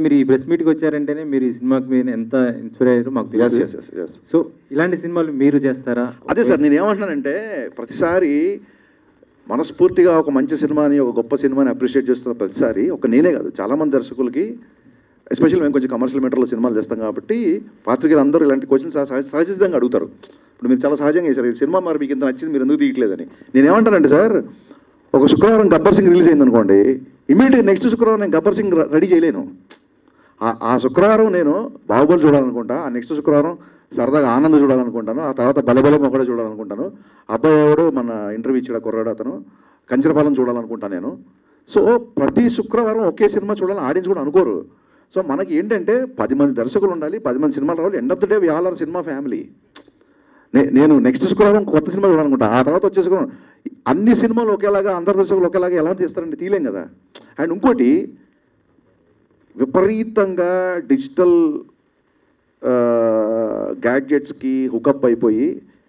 మీరు ఈ ప్రెస్ మీట్కి వచ్చారంటేనే మీరు ఈ సినిమాకి మీరు ఎంత ఇన్స్పైర్ అయ్యారో మాకు ఎస్ తెలుసు ఎస్ ఎస్ ఎస్ సో ఇలాంటి సినిమాలు మీరు చేస్తారా అదే సార్ నేను ఏమంటున్నానంటే ప్రతిసారి మనస్ఫూర్తిగా ఒక మంచి సినిమాని ఒక గొప్ప సినిమాని అప్రిషియేట్ చేస్తున్న ప్రతిసారి ఒక నేనే కాదు చాలామంది దర్శకులకి ఎస్పెషల్లీ మేము కొంచెం కమర్షియల్ మీటర్లో సినిమాలు చేస్తాం కాబట్టి పాత్రికేయులు అందరూ ఇలాంటి క్వశ్చన్స్ సహజ సహజంగా అడుగుతారు ఇప్పుడు మీరు చాలా సహజంగా చేశారు ఈ సినిమా మరి మీకు ఇంత నచ్చింది మీరు ఎందుకు తీయట్లేదని నేను ఏమంటానంటే సార్ ఒక శుక్రవారం గబ్బర్ సింగ్ రిలీజ్ అయింది అనుకోండి ఇమీడియట్గా నెక్స్ట్ శుక్రవారం నేను గబ్బర్ సింగ్ రెడీ చేయలేను ఆ- ఆ శుక్రవారం నేను బాహుబలి చూడాలనుకుంటా ఆ నెక్స్ట్ శుక్రవారం సరదాగా ఆనంద్ చూడాలనుకుంటాను ఆ తర్వాత బలబలం ఒకటే చూడాలనుకుంటాను అబ్బాయి ఎవడు మన ఇంటర్వ్యూ ఇచ్చాడు ఆ కుర్రాడు అతను కంచరపాలెం చూడాలనుకుంటాను నేను సో ప్రతి శుక్రవారం ఒకే సినిమా చూడాలని ఆడియన్స్ కూడా అనుకోరు సో మనకి ఏంటంటే పది మంది దర్శకులు ఉండాలి పది మంది సినిమాలు రావాలి end of the day we all are cinema family నే- నేను నెక్స్ట్ శుక్రవారం కొత్త సినిమా చూడాలనుకుంటా ఆ తర్వాత వచ్చే శుక్రవారం అన్ని సినిమాలు ఒకేలాగా అందరు దర్శకులు ఒకేలాగా ఎలా తీస్తారంటే తీయలేం కదా అండ్ ఇంకోటి విపరీతంగా డిజిటల్ గ్యాడ్జెట్స్కి హుకప్ అయిపోయి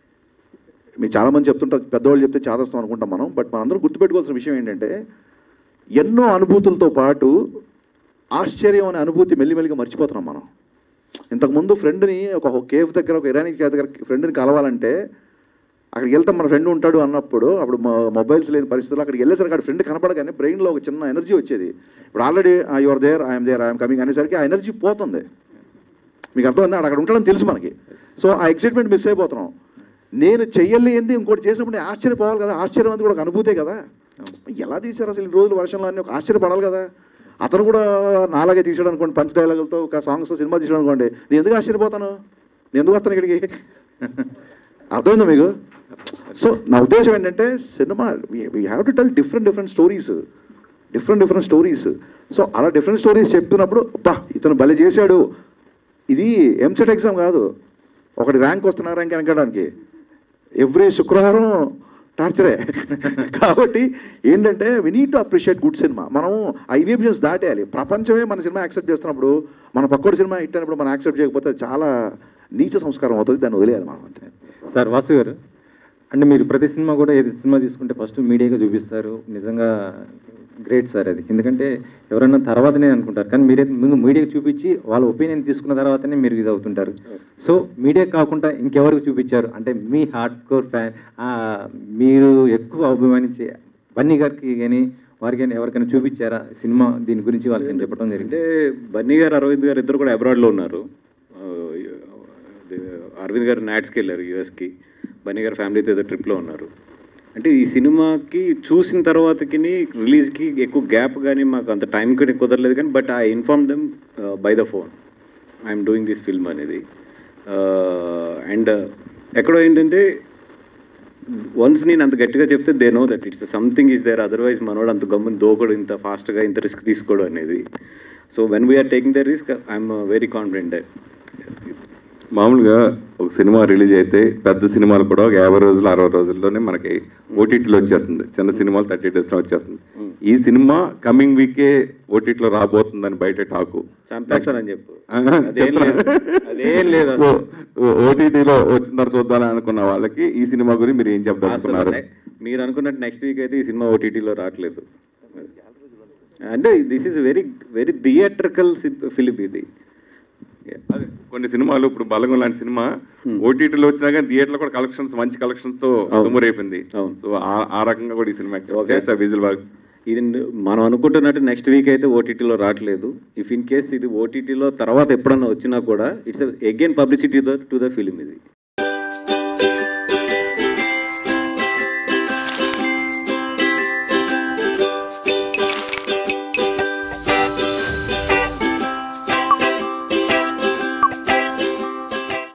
మీరు చాలామంది చెప్తుంటారు పెద్దవాళ్ళు చెప్తే చాదస్తాం అనుకుంటాం మనం బట్ మనందరం గుర్తుపెట్టుకోవాల్సిన విషయం ఏంటంటే ఎన్నో అనుభూతులతో పాటు ఆశ్చర్యం అనే అనుభూతి మెల్లిమెల్లిగా మర్చిపోతున్నాం మనం ఇంతకుముందు ఫ్రెండ్ని ఒక కేఫ్ దగ్గర ఒక ఇరానీ కేఫ్ దగ్గర ఫ్రెండ్ని కలవాలంటే అక్కడికి వెళ్తాం మన ఫ్రెండ్ ఉంటాడు అన్నప్పుడు అప్పుడు మొ- మొబైల్స్ లేని పరిస్థితుల్లో అక్కడికి వెళ్ళేసరికి అక్కడ ఫ్రెండ్ కనపడగానే బ్రెయిన్లో ఒక చిన్న ఎనర్జీ వచ్చేది ఇప్పుడు already your there I'm there I'm coming అనేసరికి ఆ ఎనర్జీ పోతుంది మీకు అర్థమైందా అక్కడ ఉంటాడని తెలుసు మనకి సో ఆ ఎక్సైట్మెంట్ మిస్ అయిపోతున్నాం నేను చెయ్యలేంది ఇంకోటి చేసినప్పుడు నేను ఆశ్చర్యపోవాలి కదా ఆశ్చర్యం అంతా కూడా ఒక అనుభూతే కదా ఎలా తీశారు అసలు ఈ రోజులు వర్షంలో అన్నీ ఒక ఆశ్చర్యపడాలి కదా అతను కూడా నాలాగే తీసాడు అనుకోండి పంచ్ డైలాగులతో ఒక సాంగ్స్ సినిమా తీసాడు అనుకోండి నేను ఎందుకు ఆశ్చర్యపోతాను నేను ఎందుకు వస్తాను ఇక్కడికి అర్థమైందా మీకు సో నా ఉద్దేశం ఏంటంటే cinema we have to tell different different stories different different stories so అలా డిఫరెంట్ స్టోరీస్ చెప్తున్నప్పుడు అబ్బా ఇతను భలే చేశాడు ఇది ఎంసెట్ ఎగ్జామ్ కాదు ఒకటి ర్యాంక్ వస్తున్నా ర్యాంక్ వెనకడానికి ఎవ్రీ శుక్రవారం టార్చరే కాబట్టి ఏంటంటే we need to appreciate good cinema మనం ఆ ఇన్హిబిషన్స్ దాటేయాలి ప్రపంచమే మన సినిమా యాక్సెప్ట్ చేస్తున్నప్పుడు మన పక్కోడి సినిమా హిట్ అయినప్పుడు మనం యాక్సెప్ట్ చేయకపోతే అది చాలా నీచ సంస్కారం అవుతుంది దాన్ని వదిలేయాలి మనం అంతే సార్ వాసు గారు అంటే మీరు ప్రతి సినిమా కూడా ఏది సినిమా తీసుకుంటే ఫస్ట్ మీడియాగా చూపిస్తారు నిజంగా గ్రేట్ సార్ అది ఎందుకంటే ఎవరైనా తర్వాతనే అనుకుంటారు కానీ మీరే ముందు మీడియాకి చూపించి వాళ్ళ ఒపీనియన్ తీసుకున్న తర్వాతనే మీరు ఇది అవుతుంటారు సో మీడియా కాకుండా ఇంకెవరికి చూపించారు అంటే మీ హార్డ్ కోర్ ఫ్యాన్ మీరు ఎక్కువ అభిమానించే బన్నీ గారికి కానీ వారికి కానీ ఎవరికైనా చూపించారా సినిమా దీని గురించి వాళ్ళకి చెప్పడం జరిగింది అంటే బన్నీ గారు అరవింద్ గారు ఇద్దరు కూడా అబ్రాడ్లో ఉన్నారు ఆ, ఇది అరవింద్ గారు నాట్స్కి వెళ్ళారు యూఎస్కి బన్నీ గారు ఫ్యామిలీతో ఏదో ట్రిప్లో ఉన్నారు అంటే ఈ సినిమాకి చూసిన తర్వాతకి రిలీజ్కి ఎక్కువ గ్యాప్ కానీ మాకు అంత టైం కూడా కుదరలేదు కానీ but I inform them by the phone I'm doing this film అనేది అండ్ ఎక్కడో ఏంటంటే వన్స్ నేను అంత గట్టిగా చెప్తే they know that it's something is there otherwise మనోడు అంత గమ్మున దోకడు ఇంత ఫాస్ట్గా ఇంత రిస్క్ తీసుకోడు అనేది so when we are taking the risk I'm very confident మామూలుగా ఒక సినిమా రిలీజ్ అయితే పెద్ద సినిమాలు కూడా ఒక యాభై రోజులు అరవై రోజుల్లోనే మనకి ఓటీటీలో వచ్చేస్తుంది చిన్న సినిమాలు థర్టీ డేస్లో వచ్చేస్తుంది ఈ సినిమా కమింగ్ వీకే ఓటీటీలో రాబోతుందని బయట టాకు చంపేస్తానని చెప్పు ఆహా, అదేం లేదు అదేం లేదు సో అసలు. ఓటీటీలో వచ్చిన తర్వాత చూద్దామని అనుకున్న వాళ్ళకి ఈ సినిమా గురించి మీరు ఏం అసలు చెప్పదలుచుకున్నారు ne- మీరు అనుకున్నట్టు నెక్స్ట్ వీక్ అయితే ఈ సినిమా ఓటీటీలో రావట్లేదు అంటే this is very very theatrical film ఇది అదే, కొన్ని సినిమాలు ఇప్పుడు బలగం లాంటి సినిమా ఓటీటీలో వచ్చినా కానీ థియేటర్లో కూడా కలెక్షన్స్ మంచి కలెక్షన్స్ తో అవును. తుమ్మురైపోయింది అవును. సో ఆ- ఆ రకంగా కూడా ఈ సినిమా Okay. విజువల్ వర్క్ ఇది మనం అనుకుంటున్నట్టు నెక్స్ట్ వీక్ అయితే ఓటీటీలో రావట్లేదు ఇఫ్ ఇన్ కేస్ ఇది ఓటీటీలో తర్వాత ఎప్పుడన్నా వచ్చినా కూడా it's again publicity to the film ఇది